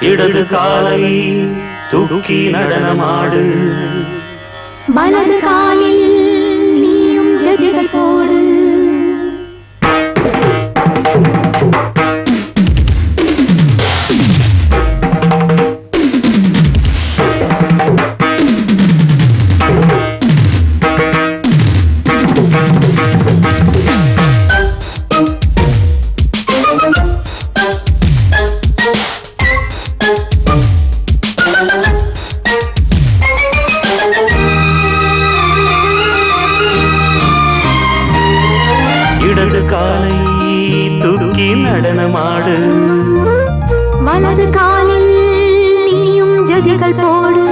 இடது காலை தூக்கி நடனமாடு வலது காலில் நீயும் ஜதிகள் போடு இடது காலை தூக்கி நடனமாடு வலது காலில் நீயும் ஜதிகள் போடு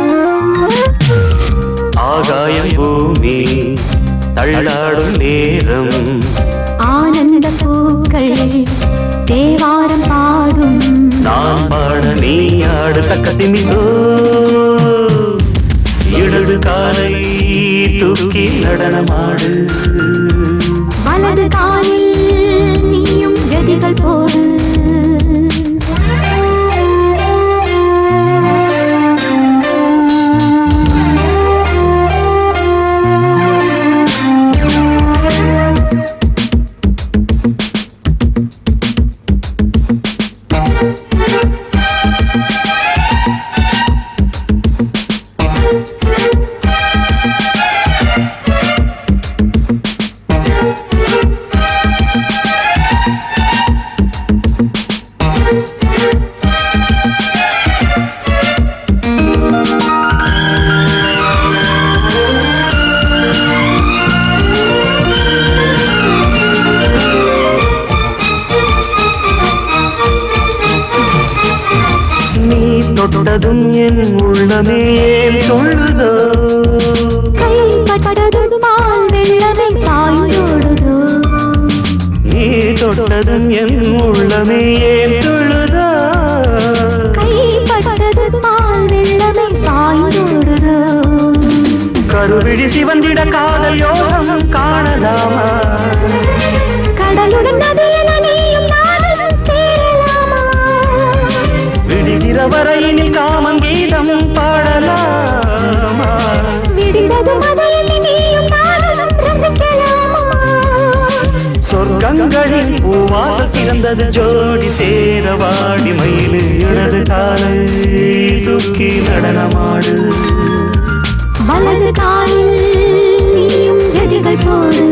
ஆகாயம் பூமி தள்ளாடும் நேரம் ஆனந்த பூக்கள் தேவாரம் பாடும் நான் பாட நீ ஆடு தக்க திமிதோ இடது காலை தூக்கி நடனமாடு வலது காலில் நீயும் ஜதிகள் போடு நீ தொட்டதும் என் உள்ளமே ஏன் சொல்லுதோ கைப்பட்டதும் பால் வெள்ளமே பாயோடுதோ நீ தொட்டதும் என் உள்ளமே ஏன் சொல்லுதோ கைப்பட்டதும் பால் வெள்ளமே பாயோடுதோ கருவிழி சிவந்திட காதல் யோகம் காணலாமா கடலுடன் நதியில நீயும் நானும் சேரலாமா விடுகிற வரையினில் காமம் கீதம் பாடலாமா விடிந்ததும் அதையில் நீயும் நானும் ரசிக்கலாமா சொர்க்கங்களில் பூவாசல் சிறந்தது ஜோடி சேர வாடி மயிலு இடது காலை தூக்கி நடனமாடு வலது காலில் நீயும் ஜதிகள் போடு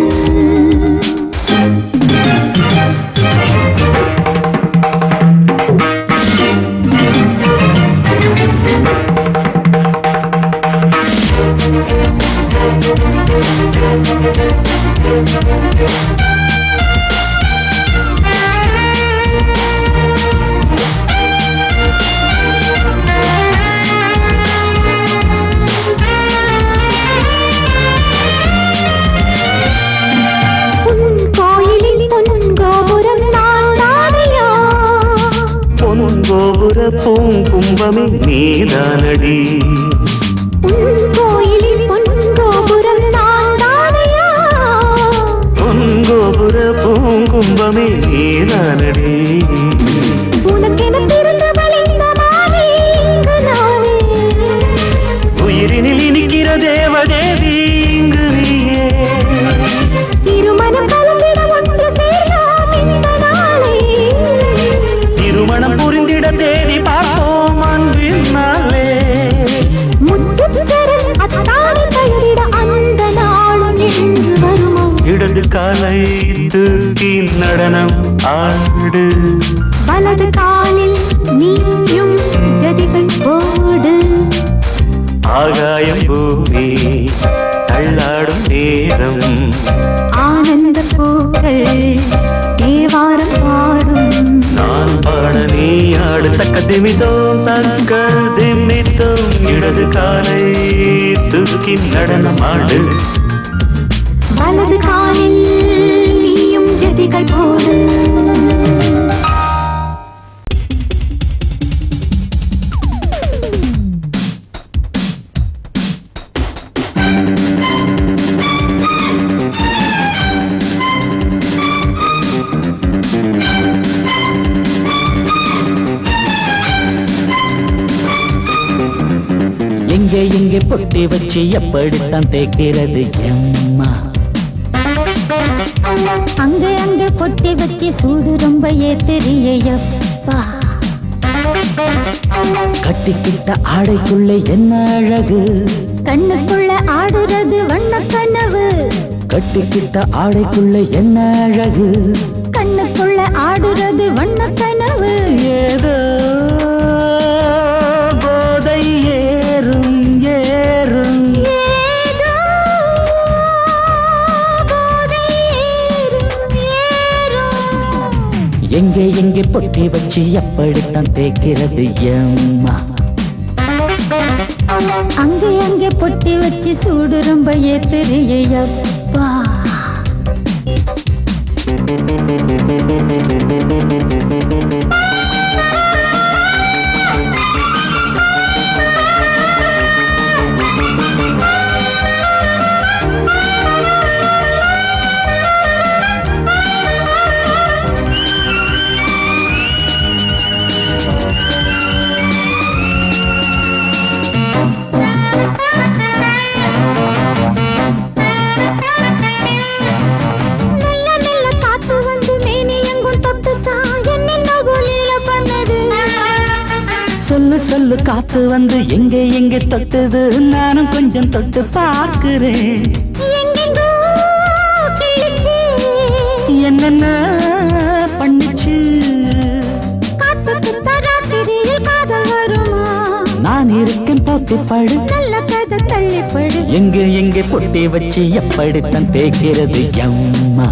உன் கோயிலில் பொன் கோபுரம் நான் தானியா பொன் கோபுர பூங்கும்பமே நீதானடி உன் கோயிலில் பொன் கோபுரம் நான் தானியா பொன் கோபுர பூங்கும்பமே நீதானடி உனக்கென பிறந்த வழிந்த மாறி இங்கு நானே உயிரினில் இனிக்கிற தேவதேவி இங்கு நீயே இருமனம் கலந்திட ஒன்று சேரலாம் இந்த நாளே திருமணம் புரிந்திட தேதி பார்ப்போம் அன்பினாலே முத்துச்சரன் அத்தானி பெயரிட அந்த நாளும் என்று வருமோ இடது காலை தூக்கி நடனம் ஆடு வலது காலில் நீயும் ஜதிகள் போடு ஆகாயம் பூமி தள்ளாடும் நேரம் ஆனந்த பூக்கள் தேவாரம் பாடும் நான் பாட நீ ஆடு தக்க திமிதோம் தக்க திமித்தோம் இடது காலை தூக்கி நடனம் ஆடு வலது காலில் நீயும் ஜதிகள் போடு எங்கே பொட்டி வச்சு எப்படித்தான் தேய்க்கிறது எம்மா அங்க அங்க பொட்டி வச்சு சூடு ரொம்ப ஏத்தெரியப்பா கட்டிக்கிட்ட ஆடைக்குள்ள என்ன அழகு கண்ணுக்குள்ள ஆடுறது வண்ண கனவு கட்டிக்கிட்ட ஆடைக்குள்ள என்ன அழகு கண்ணுக்குள்ள ஆடுறது வண்ண கனவு ஏதோ போதை ஏறும் ஏறும் ஏதோ போதை ஏறும், ஏறும். எங்கே எங்கே பொட்டி வச்சு எப்படித்தான் தேய்க்கிறது எம்மா அங்கே அங்கே பொட்டி வச்சு சூடு ரொம்ப ஏத்தெரியப்பா மெல்ல மெல்ல காத்து வந்து மேனி எங்கும் தொட்டுத்தான் என்னென்ன ஒலியில பண்ணது சொல்லு சொல்லு காத்து வந்து எங்கே எங்கே தொட்டுது நானும் கொஞ்சம் தொட்டு பார்க்கிறேன் எங்கெங்கோ கிழிச்சு என்னென்ன பண்ணுச்சு காத்துக்கு தராத்திரியில் காதல் வருமா நான் இருக்கேன் போட்டு படு நல்ல கதை தள்ளிப்படு எங்கே எங்கே பொட்டி வச்சு எப்படித்தான் தேய்க்கிறது எம்மா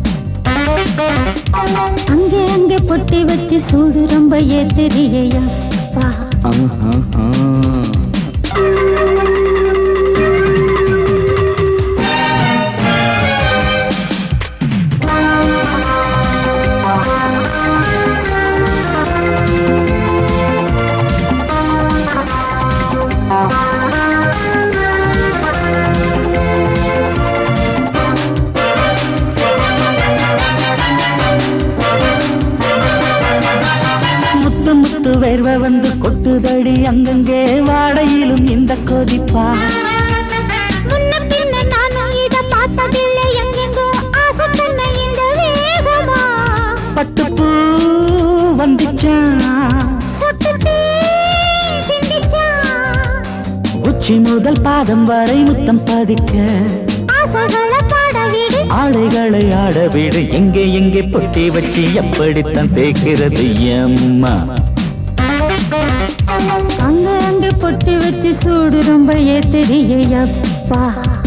அங்கே அங்கே பொட்டி வச்சு சூடு ரொம்ப ஏத்தெரியப்பா ஆஹா, ஆ. முத்து முத்து வேர்வை வந்து கொட்டுதடி அங்கங்கே வாடையிலும் இந்த கொதிப்பா முன்ன பின்ன நானும் இத பார்த்ததில்லை எங்கெங்கோ ஆசை தன்னை இந்த வேகமா பட்டுப்பூ வந்துச்சான் சுட்டுட்டு சிந்திச்சா உச்சி முதல் பாதம் வரை முத்தம் பதிக்க ஆசைகளை பாட விடு ஆடைகளை ஆட விடு எங்கே எங்கே பொட்டி வச்சு எப்படித்தான் தேய்க்கிறது எம்மா அங்க அங்க பொட்டி வச்சு சூடு ரொம்ப ஏத்தெரியப்பா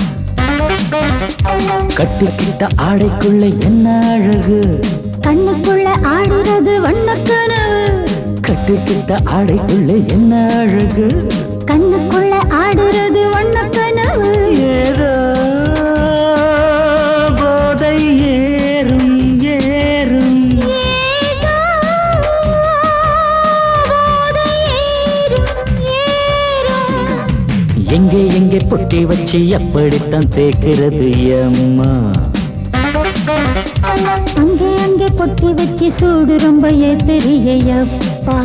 கட்டிக்கிட்ட ஆடைக்குள்ள என்ன அழகு கண்ணுக்குள்ள ஆடுறது வண்ணக்கனவு கட்டிக்கிட்ட ஆடைக்குள்ள என்ன அழகு கண்ணுக்குள்ள ஆடுறது வண்ணக்கனவு ஏதோ போதை ஏறும் ஏறும் ஏதோ போதை ஏறும், ஏறும். எங்கே எங்கே பொட்டி வச்சு எப்படித்தான் தேய்க்கிறது எம்மா அங்கே அங்கே பொட்டி வச்சு சூடு ரொம்ப ஏத்தெரியப்பா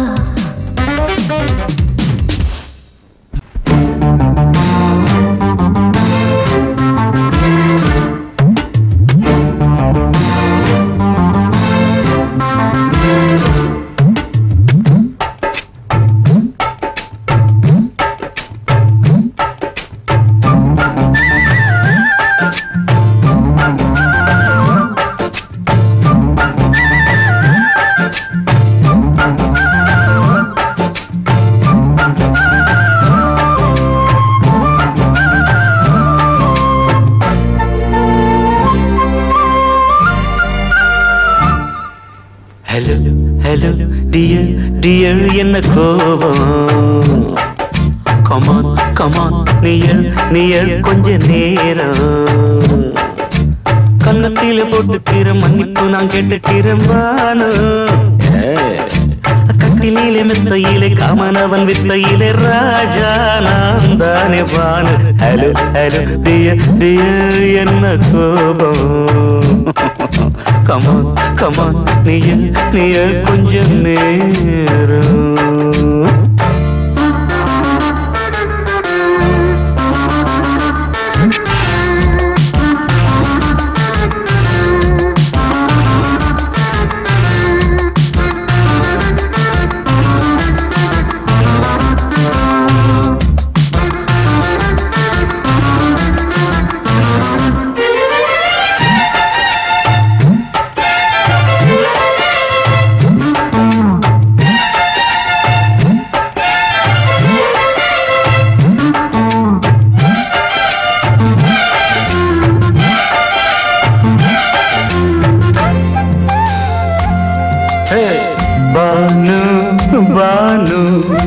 ஹலோ ஹலோ டியர் டியர் என்ன கோபம் கமான் கமான் நியல் நியல் கொஞ்ச நேரம் கன்னத்தில போட்டுக்கிற மன்னிப்பு நான் கேட்டுக்கிறேன் வானு கட்டிலே மெத்தையிலே காமனவன் வித்தையிலே ராஜா நான் தானே வானு ஹலோ ஹலோ டியர் டியர் என்ன கோபம் கமான் கமான் நீய நீய கொஞ்ச நேரம் ஹே, பானு பானு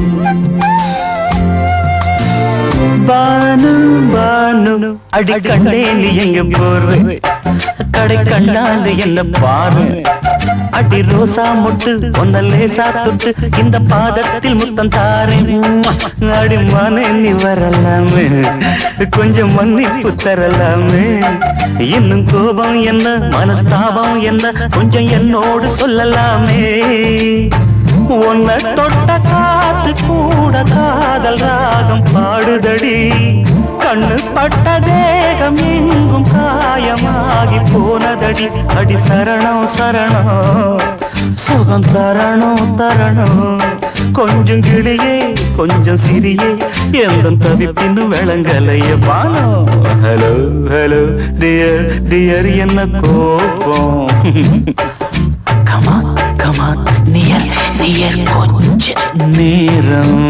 பானு பானு அடி கண்டே நீ எங்க போற கடை கண்டாந்து என்ன பாரு அடி ரோசா முட்டு ஒன்ன லேசா தொட்டு இந்த பாதத்தில் முத்தம் தாரேன் அடி மனே நீ வரலாமே கொஞ்சம் மன்னிப்பு தரலாமே இன்னும் கோபம் என்ன மனஸ்தாபம் என்ன கொஞ்சம் என்னோடு சொல்லலாமே உன்னை தொட்ட காத்து கூட காதல் ராகம் பாடுதடி கண்ணு பட்ட தேகம் எங்கும் காயமாகி போனதடி அடி சரணம் சரணம் சுகம் தரணும் தரணும் கொஞ்சம் கிளியே கொஞ்சம் சிறியே எந்த தவிப்பின்னு விளங்கலைய Bano hello hello dear dear என்ன கோபம் கமான் கமான் நியர் நியர் கொஞ்ச நேரம்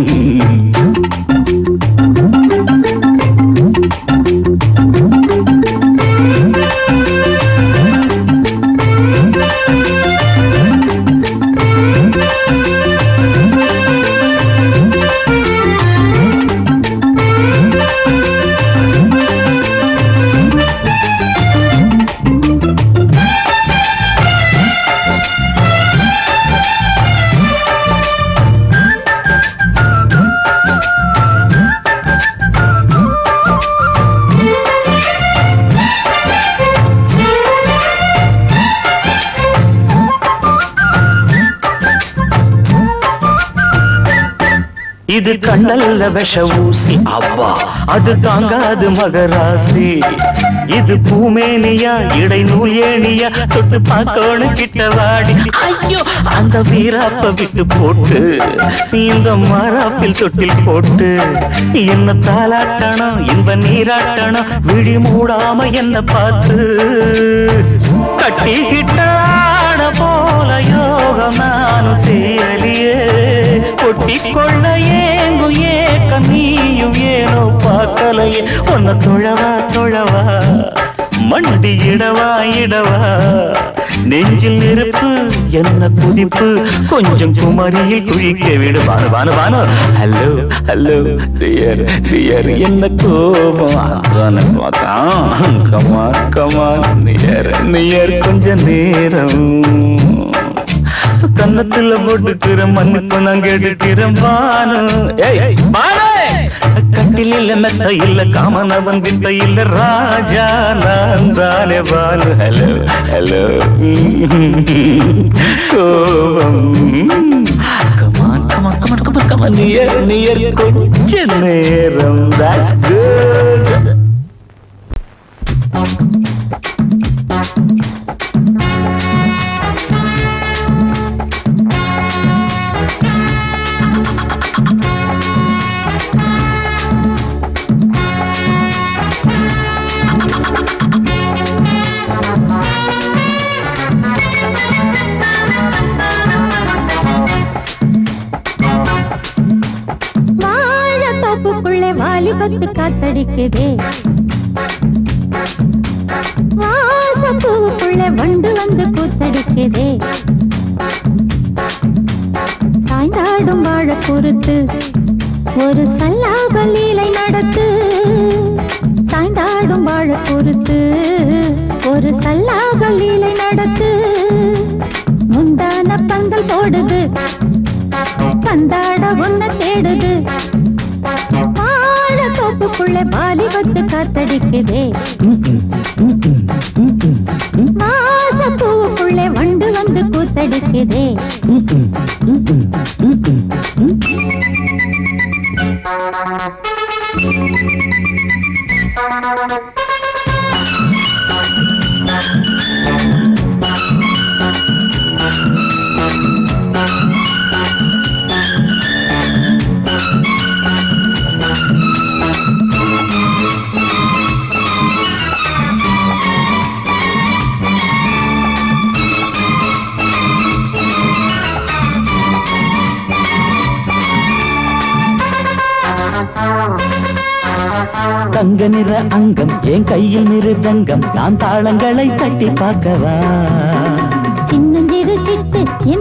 இது கண்ணல்ல விஷ ஊசி அவ்வா அது தாங்காது மகராசி இது பூமேனியா இடை நூல் ஏணியா தொட்டு பார்க்கணும் கிட்ட வாடி ஐயோ அந்த வீராப்ப விட்டு போட்டு இந்த மாறாப்பில் தொட்டில் போட்டு என்ன தாலாட்டணும் இன்ப நீராட்டணும் விழி மூடாம என்ன பார்த்து கட்டிக்கிட்ட ஆட போல யோகம் நானும் செய்யலியே கொட்டிக்கொள்ள ஏங்கும் ஏக்க நீயும் ஏனோ பார்க்கலையே உன்னை தொழவா தொழவா மண்டி இடவா இடவா நெஞ்சில் நெருப்பு என்ன குதிப்பு கொஞ்சம் குமரியில் குழிக்க விடு Banu Banu Banu hello hello dear dear என்ன கோபம் கமான் கமான் நியர் நியர் கொஞ்ச நேரம் கன்னத்துல போட்டுக்கிற மன்னிப்பு நான் கேட்டுக்கிறேன் பானு ஏய் பானு கட்டில் இல்ல மெத்த இல்ல காமனவன் வித்த இல்ல ராஜா நான் தானே பானு ஹலோ ஹலோ கோபம் come on come on come on come on come on near near கொஞ்ச நேரம் that's good வாழ தோப்புக்குள்ளே வாலிபத்து காத்தடிக்குதே வாசம் பூவுக்குள்ளே வண்டு வந்து கூத்தடிக்குதே சாய்ந்தாடும் வாழ பொறுத்து ஒரு சல்லாப லீலை நடத்து சாய்ந்தாடும் வாழ பொறுத்து ஒரு சல்லாப லீலை நடத்து முந்தான பந்தல் போடுது பந்தாட ஒன்ன தேடுது வாழ தோப்புக்குள்ளே வாலிபத்து காத்தடிக்குதே வாச பூவுக்குள்ளே வண்டு வந்து கூத்தடிக்குதே தங்க நிற அங்கம் என் கையில் மிருதங்கம் நான் தாளங்களை தட்டி பார்க்கவா சின்னஞ்சிறு சிட்டு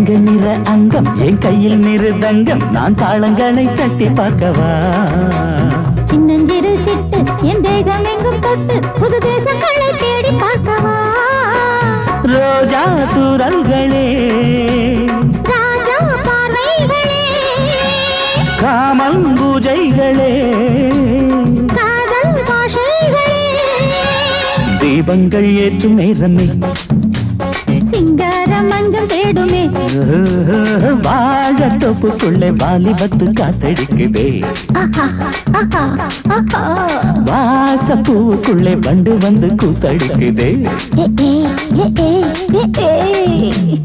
தங்க நிற அங்கம் என் கையில் மிருதங்கம் நான் தாளங்களை தட்டி பார்க்கவா சின்னஞ்சிறு சிட்டு என் தேகம் எங்கும் தொட்டு புது தேசங்களை தேடி பார்க்கவா ரோஜா தூரல்களே ராஜா பார்வைகளே காமல் பூஜைகளே காதல் பாஷைகளே தீபங்கள் ஏற்றும் நேரமே சிங்கார மஞ்சள் தேடுமே வாழ தொப்புக்குள்ளே வாலிபத்து காத்தடிக்குதே ஆஹா, ஆஹா, ஆஹா. வாச பூவுக்குள்ளே வண்டு வந்து கூத்தடிக்குதே ஏ, ஏ, ஏ, ஏ, ஏ, ஏ.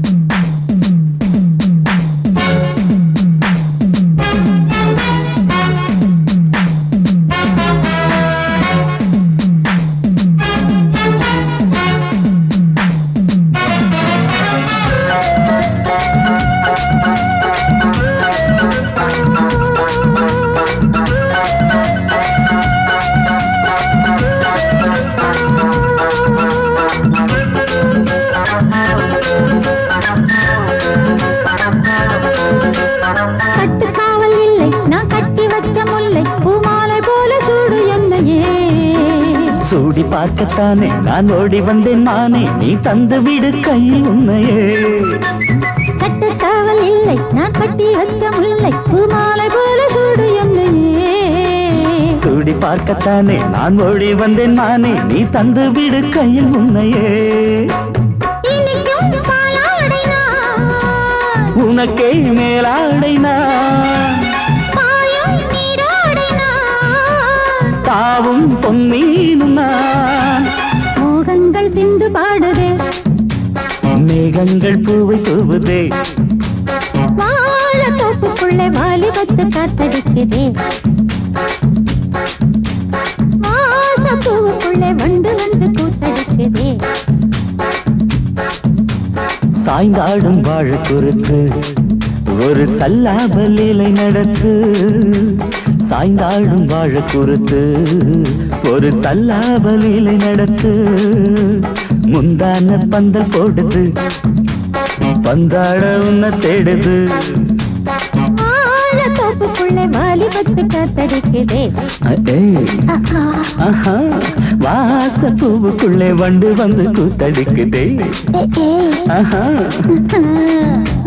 கட்டுக்காவல் இல்லை நான் கட்டி வச்ச முல்லை பூமாலை போல சூடு என்னையே சூடி பார்க்கத்தானே நான் ஓடி வந்தேன் நானே நீ தந்து விடு கையில் உன்னையே கட்டுக்காவல் இல்லை நான் கட்டி வச்ச முல்லை பூமாலை போல சூடு என்னையே சூடி பார்க்கத்தானே நான் ஓடி வந்தேன் நானே நீ தந்து விடு கையில் உன்னையே இனிக்கும் பாலாடை நான் உனக்கே மேலாடை நான் பாயும் நீராடை நான் தாவும் பொன்மீனும் நான் மோகங்கள் சிந்து பாடுதே மேகங்கள் பூவை தூவுதே வாழ தோப்புக்குள்ளே வாலிபத்து காத்தடிக்குதே வாச பூவுக்குள்ளே வண்டு வந்து கூத்தடிக்குதே சாய்ந்தாடும் வாழ குறுக்கு ஒரு சல்லாப லீலை நடக்கு சாய்ந்தாடும் வாழ குறுக்கு ஒரு சல்லாப லீலை நடக்கு முந்தான பந்தல் போடுது பந்தாட உன்னை தேடுது வாழ தோப்புக்குள்ளே வாலிபத்து காத்தடிக்குதே ஏய், ஆஹா ஆஹா வாச பூவுக்குள்ளே வண்டு வந்து கூத்தடிக்குதே ஏ, ஏ. ஆஹா ஆஹா.